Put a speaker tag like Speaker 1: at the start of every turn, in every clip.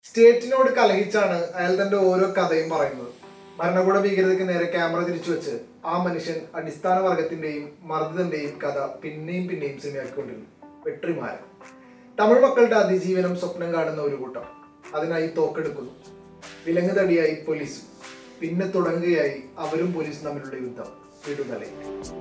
Speaker 1: സ്റ്റേറ്റിനോട് കലഹിച്ചാണ് അയാൾ തന്റെ ഓരോ കഥയും പറയുന്നത് ഭരണകൂട ഭീകരതയ്ക്ക് നേരെ ക്യാമറ തിരിച്ചു വെച്ച് ആ മനുഷ്യൻ അടിസ്ഥാന വർഗത്തിന്റെയും മർദ്ദിതന്റെയും കഥ പിന്നെയും പിന്നെയും സിനിമയാക്കിക്കൊണ്ടിരുന്നു വെട്രിമാരൻ തമിഴ് മക്കളുടെ അതിജീവനം സ്വപ്നം കാണുന്ന ഒരു കൂട്ടം അതിനായി തോക്കെടുക്കുന്നു വിലങ്ങ് തടിയായി പോലീസ് പിന്നെ തുടങ്ങുകയായി അവരും പോലീസും തമ്മിലുള്ള യുദ്ധം വിടുതലയിൽ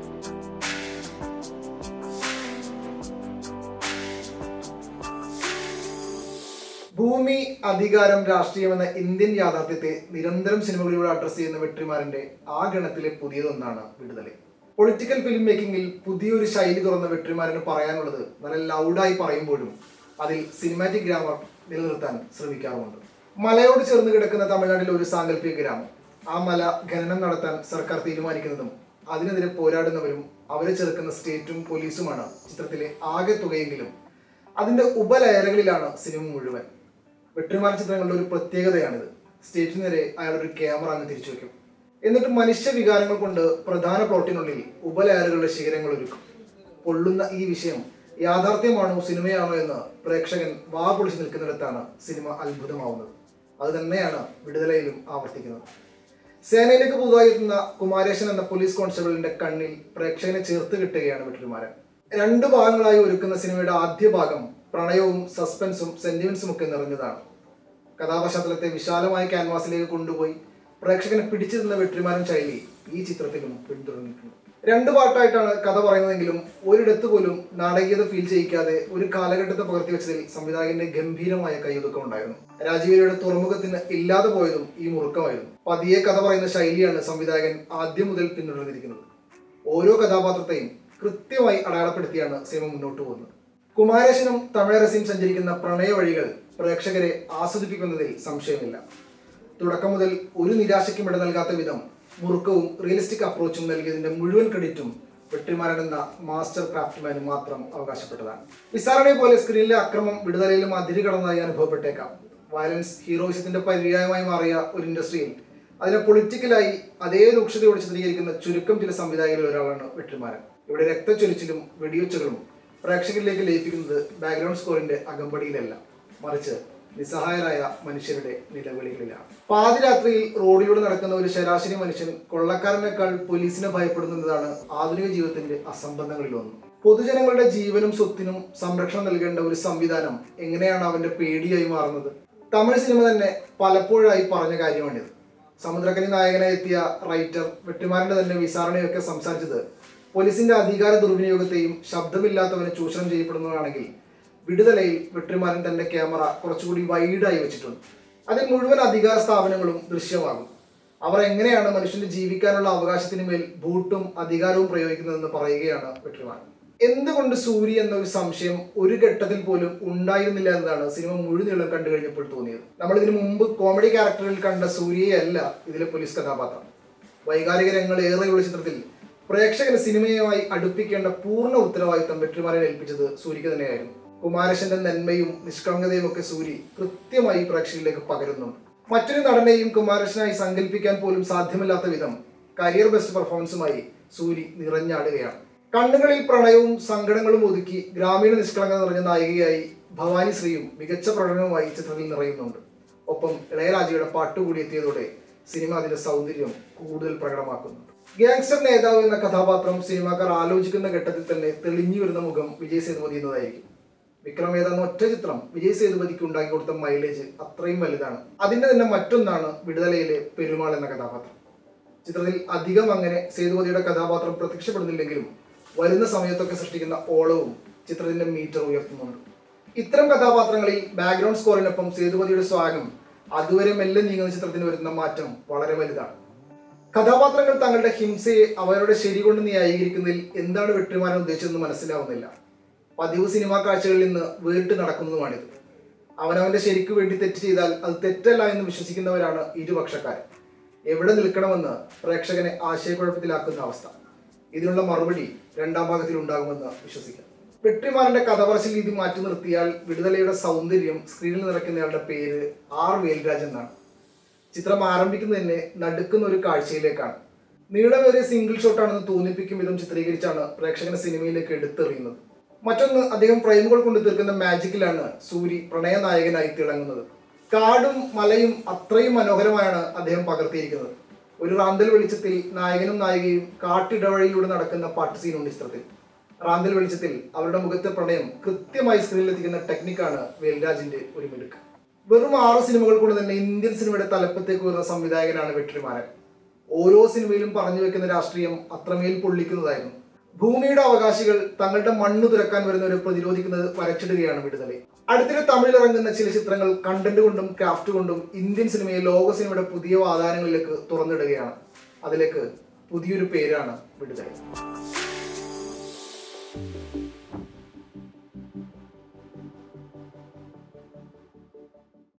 Speaker 1: ഭൂമി അധികാരം രാഷ്ട്രീയം എന്ന ഇന്ത്യൻ യാഥാർത്ഥ്യത്തെ നിരന്തരം സിനിമകളിലൂടെ അഡ്രസ് ചെയ്യുന്ന വെട്രിമാരന്റെ ആ ഗണത്തിലെ പുതിയതൊന്നാണ് വിടുതല പൊളിറ്റിക്കൽ ഫിലിം മേക്കിംഗിൽ പുതിയൊരു ശൈലി തുറന്ന വെട്രിമാരന് പറയാനുള്ളത് നല്ല ലൗഡായി പറയുമ്പോഴും അതിൽ സിനിമാറ്റിക് ഗ്രാമർ നിലനിർത്താൻ ശ്രമിക്കാറുമുണ്ട് മലയോട് ചേർന്ന് കിടക്കുന്ന തമിഴ്നാട്ടിലെ ഒരു സാങ്കല്പിക ഗ്രാമം ആ മല ഖനനം നടത്താൻ സർക്കാർ തീരുമാനിക്കുന്നതും അതിനെതിരെ പോരാടുന്നവരും അവരെ ചെറുക്കുന്ന സ്റ്റേറ്റും പോലീസുമാണ് ചിത്രത്തിലെ ആകെ തുകയെങ്കിലും അതിന്റെ ഉപലയറകളിലാണ് സിനിമ മുഴുവൻ വെട്ടിമാർ ചിത്രങ്ങളുടെ ഒരു പ്രത്യേകതയാണിത് സ്റ്റേറ്റിന് നേരെ അയാൾ ഒരു ക്യാമറ അങ്ങ് തിരിച്ചു വെക്കും എന്നിട്ട് മനുഷ്യ വികാരങ്ങൾ കൊണ്ട് പ്രധാന പ്ലോട്ടിനുള്ളിൽ ഉപലയറുകളുടെ ശിഖരങ്ങൾ ഒരുക്കും പൊള്ളുന്ന ഈ വിഷയം യാഥാർത്ഥ്യമാണോ സിനിമയാണോ എന്ന് പ്രേക്ഷകൻ വാ പൊളിച്ച് നിൽക്കുന്നിടത്താണ് സിനിമ അത്ഭുതമാവുന്നത് അത് തന്നെയാണ് വിടുതലയിലും ആവർത്തിക്കുന്നത് സേനയിലേക്ക് പുതുതായി എത്തുന്ന കുമാരേശൻ എന്ന പോലീസ് കോൺസ്റ്റബിളിന്റെ കണ്ണിൽ പ്രേക്ഷകനെ ചേർത്ത് കിട്ടുകയാണ് വെട്ടിമാരൻ രണ്ട് ഭാഗങ്ങളായി ഒരുക്കുന്ന സിനിമയുടെ ആദ്യ ഭാഗം പ്രണയവും സസ്പെൻസും സെന്റിമെന്റ്സും ഒക്കെ നിറഞ്ഞതാണ് കഥാപശ്ചാത്തലത്തെ വിശാലമായ ക്യാൻവാസിലേക്ക് കൊണ്ടുപോയി പ്രേക്ഷകനെ പിടിച്ചിരുന്ന വെട്ടിമാരൻ ശൈലി ഈ ചിത്രത്തിലും പിന്തുടർന്നിട്ടുണ്ട് രണ്ട് പാട്ടായിട്ടാണ് കഥ പറയുന്നതെങ്കിലും ഒരിടത്ത് പോലും നാടകീയത ഫീൽ ചെയ്യിക്കാതെ ഒരു കാലഘട്ടത്തെ പകർത്തി വെച്ചതിൽ സംവിധായകന്റെ ഗംഭീരമായ കൈയൊതുക്കം ഉണ്ടായിരുന്നു രാജീവരുടെ തുറമുഖത്തിന് ഇല്ലാതെ പോയതും ഈ മുറുക്കമായിരുന്നു പതിയെ കഥ പറയുന്ന ശൈലിയാണ് സംവിധായകൻ ആദ്യം മുതൽ പിന്തുടർന്നിരിക്കുന്നത് ഓരോ കഥാപാത്രത്തെയും കൃത്യമായി അടയാളപ്പെടുത്തിയാണ് സിനിമ മുന്നോട്ട് പോകുന്നത് കുമാരേശനും തമിഴരസിയും സഞ്ചരിക്കുന്ന പ്രണയ വഴികൾ പ്രേക്ഷകരെ ആസ്വദിപ്പിക്കുന്നതിൽ സംശയമില്ല തുടക്കം മുതൽ ഒരു നിരാശയ്ക്കും ഇട നൽകാത്ത വിധം മുറുക്കവും റിയലിസ്റ്റിക് അപ്രോച്ചും നൽകിയതിന്റെ മുഴുവൻ ക്രെഡിറ്റും വെട്ടിമാരൻ എന്ന മാസ്റ്റർ ക്രാഫ്റ്റ്മാന് മാത്രം അവകാശപ്പെട്ടതാണ് വിസാരണയെ പോലെ സ്ക്രീനിലെ അക്രമം വിടുതലയിലും അതിര് കടന്നതായി അനുഭവപ്പെട്ടേക്കാം വയലൻസ് ഹീറോയിസത്തിന്റെ പര്യായമായി മാറിയ ഒരു ഇൻഡസ്ട്രിയിൽ അതിനെ പൊളിറ്റിക്കലായി അതേ രൂക്ഷതയോട് ചിത്രീകരിക്കുന്ന ചുരുക്കം ചില സംവിധായകരിൽ ഒരാളാണ് വെട്ടിമാരൻ ഇവിടെ രക്തച്ചൊരിച്ചിലും വെടിയൊച്ചകളും പ്രേക്ഷകരിലേക്ക് ലയിപ്പിക്കുന്നത് ബാക്ക്ഗ്രൗണ്ട് സ്കോറിന്റെ അകമ്പടിയിലല്ല മറിച്ച് നിസ്സഹായരായ മനുഷ്യരുടെ നിലവിളികളിലാണ് പാതിരാത്രിയിൽ റോഡിലൂടെ നടക്കുന്ന ഒരു ശരാശരി മനുഷ്യൻ കൊള്ളക്കാരനേക്കാൾ പോലീസിനെ ഭയപ്പെടുന്നതാണ് ആധുനിക ജീവിതത്തിന്റെ അസംബന്ധങ്ങളിലൊന്ന് പൊതുജനങ്ങളുടെ ജീവനും സ്വത്തിനും സംരക്ഷണം നൽകേണ്ട ഒരു സംവിധാനം എങ്ങനെയാണ് അവന്റെ പേടിയായി മാറുന്നത് തമിഴ് സിനിമ തന്നെ പലപ്പോഴായി പറഞ്ഞ കാര്യമാണിത് സമുദ്രക്കനി നായകനായി എത്തിയ റൈറ്റർ വെട്ടിമാരന്റെ തന്നെ വിസാരണയൊക്കെ സംസാരിച്ചത് പോലീസിന്റെ അധികാര ദുർവിനിയോഗത്തെയും ശബ്ദമില്ലാത്തവനെ ചൂഷണം ചെയ്യപ്പെടുന്നതാണെങ്കിൽ വിടുതലയിൽ വെട്ടിമാരൻ തന്റെ ക്യാമറ കുറച്ചുകൂടി വൈഡായി വെച്ചിട്ടുണ്ട് അതിൽ മുഴുവൻ അധികാര സ്ഥാപനങ്ങളും ദൃശ്യമാകും അവർ എങ്ങനെയാണ് മനുഷ്യന്റെ ജീവിക്കാനുള്ള അവകാശത്തിന് മേൽ ബൂട്ടും അധികാരവും പ്രയോഗിക്കുന്നതെന്ന് പറയുകയാണ് വെട്ടിമാരൻ എന്തുകൊണ്ട് സൂര്യ എന്ന ഒരു സംശയം ഒരു ഘട്ടത്തിൽ പോലും ഉണ്ടായിരുന്നില്ല എന്നതാണ് സിനിമ മുഴുനീളം കണ്ടു കഴിഞ്ഞപ്പോൾ തോന്നിയത് നമ്മൾ ഇതിനു മുമ്പ് കോമഡി ക്യാരക്ടറിൽ കണ്ട സൂര്യയല്ല ഇതിലെ പോലീസ് കഥാപാത്രം വൈകാരിക രംഗങ്ങൾ ഏറെയുള്ള ചിത്രത്തിൽ പ്രേക്ഷകന് സിനിമയുമായി അടുപ്പിക്കേണ്ട പൂർണ്ണ ഉത്തരവാദിത്തം വെற்றிമാരൻ ഏൽപ്പിച്ചത് സൂര്യക്ക് തന്നെയായിരുന്നു കുമാരശന്റെ നന്മയും നിഷ്കളങ്കതയും ഒക്കെ സൂരി കൃത്യമായി പ്രേക്ഷകരിലേക്ക് പകരുന്നുണ്ട് മറ്റൊരു നടനെയും കുമാരശനായി സങ്കല്പിക്കാൻ പോലും സാധ്യമല്ലാത്ത വിധം കരിയർ ബെസ്റ്റ് പെർഫോമൻസുമായി സൂരി നിറഞ്ഞാടുകയാണ് കണ്ണുകളിൽ പ്രണയവും സങ്കടങ്ങളും ഒതുക്കി ഗ്രാമീണ നിഷ്കളങ്കത നിറഞ്ഞ നായികയായി ഭവാനി ശ്രീയും മികച്ച പ്രകടനവുമായി ചിത്രത്തിൽ നിറയുന്നുണ്ട് ഒപ്പം ഇളയരാജയുടെ പാട്ടുകൂടി എത്തിയതോടെ സിനിമ അതിന്റെ സൗന്ദര്യം കൂടുതൽ പ്രകടമാക്കുന്നുണ്ട് ഗ്യാങ്സ്റ്റർ നേതാവ് എന്ന കഥാപാത്രം സിനിമാക്കാർ ആലോചിക്കുന്ന ഘട്ടത്തിൽ തന്നെ തെളിഞ്ഞു വരുന്ന മുഖം വിജയ് സേതുപതി എന്നതായിരിക്കും വിക്രമേത എന്ന ഒറ്റ ചിത്രം വിജയ് സേതുപതിക്ക് ഉണ്ടാക്കി കൊടുത്ത മൈലേജ് അത്രയും വലുതാണ് അതിന്റെ തന്നെ മറ്റൊന്നാണ് വിടുതലയിലെ പെരുമാൾ എന്ന കഥാപാത്രം ചിത്രത്തിൽ അധികം അങ്ങനെ സേതുപതിയുടെ കഥാപാത്രം പ്രത്യക്ഷപ്പെടുന്നില്ലെങ്കിലും വരുന്ന സമയത്തൊക്കെ സൃഷ്ടിക്കുന്ന ഓളവും ചിത്രത്തിന്റെ മീറ്റർ ഉയർത്തുന്നുണ്ട് ഇത്തരം കഥാപാത്രങ്ങളിൽ ബാക്ക്ഗ്രൗണ്ട് സ്കോറിനൊപ്പം സേതുപതിയുടെ സ്വാഗം അതുവരെ മെല്ലെ നീങ്ങുന്ന ചിത്രത്തിന് വരുന്ന മാറ്റം വളരെ വലുതാണ് കഥാപാത്രങ്ങൾ തങ്ങളുടെ ഹിംസയെ അവരുടെ ശരി കൊണ്ട് ന്യായീകരിക്കുന്നതിൽ എന്താണ് വെട്ടിമാരൻ ഉദ്ദേശിച്ചതെന്ന് മനസ്സിലാവുന്നില്ല പതിവ് സിനിമാ കാഴ്ചകളിൽ നിന്ന് വേറിട്ട് നടക്കുന്നതുമാണിത് അവനവന്റെ ശരിക്കു വേണ്ടി തെറ്റ് ചെയ്താൽ അത് തെറ്റല്ല എന്ന് വിശ്വസിക്കുന്നവരാണ് ഇരുപക്ഷക്കാർ എവിടെ നിൽക്കണമെന്ന് പ്രേക്ഷകനെ ആശയക്കുഴപ്പത്തിലാക്കുന്ന അവസ്ഥ ഇതിനുള്ള മറുപടി രണ്ടാം ഭാഗത്തിൽ ഉണ്ടാകുമെന്ന് വിശ്വസിക്കാം വെട്ടിമാരന്റെ കഥ പറച്ചിൽ രീതി മാറ്റി നിർത്തിയാൽ വിടുതലയുടെ സൗന്ദര്യം സ്ക്രീനിൽ നിറയ്ക്കുന്നയാളുടെ പേര് ആർ വേൽരാജ് എന്നാണ് ചിത്രം ആരംഭിക്കുന്നത് തന്നെ നടുക്കുന്ന ഒരു കാഴ്ചയിലേക്കാണ് നീളമേറിയ സിംഗിൾ ഷോട്ടാണെന്ന് തോന്നിപ്പിക്കും വിധം ചിത്രീകരിച്ചാണ് പ്രേക്ഷകനെ സിനിമയിലേക്ക് എടുത്തെറിയുന്നത് മറ്റൊന്ന് അദ്ദേഹം ഫ്രെയിമുകൾ കൊണ്ട് തീർക്കുന്ന മാജിക്കിലാണ് സൂരി പ്രണയനായകനായി തിളങ്ങുന്നത് കാടും മലയും അത്രയും മനോഹരമായാണ് അദ്ദേഹം പകർത്തിയിരിക്കുന്നത് ഒരു റാന്തൽ വെളിച്ചത്തിൽ നായകനും നായികയും കാട്ടിടവഴിയിലൂടെ നടക്കുന്ന പാട്ട് സീനുണ്ട് ചിത്രത്തിൽ റാന്തൽ വെളിച്ചത്തിൽ അവരുടെ മുഖത്തെ പ്രണയം കൃത്യമായി സ്ക്രീനിൽ എത്തിക്കുന്ന ടെക്നിക്കാണ് വേൽരാജിന്റെ ഒരു മിടുക്ക് വെറും ആറ് സിനിമകൾ കൊണ്ട് തന്നെ ഇന്ത്യൻ സിനിമയുടെ തലപ്പത്തേക്ക് വരുന്ന സംവിധായകനാണ് വെട്രിമാരൻ ഓരോ സിനിമയിലും പറഞ്ഞു വെക്കുന്ന രാഷ്ട്രീയം അത്രമേൽ പൊള്ളിക്കുന്നതായിരുന്നു ഭൂമിയുടെ അവകാശികൾ തങ്ങളുടെ മണ്ണ് തുറക്കാൻ വരുന്നവരെ പ്രതിരോധിക്കുന്നത് വരച്ചിടുകയാണ് വിടുതലെ അടുത്തിടെ തമിഴിൽ ഇറങ്ങുന്ന ചില ചിത്രങ്ങൾ കണ്ടന്റ് കൊണ്ടും ക്രാഫ്റ്റ് കൊണ്ടും ഇന്ത്യൻ സിനിമയെ ലോക സിനിമയുടെ പുതിയ വാതാനങ്ങളിലേക്ക് തുറന്നിടുകയാണ് അതിലേക്ക് പുതിയൊരു പേരാണ് വിടുതലെ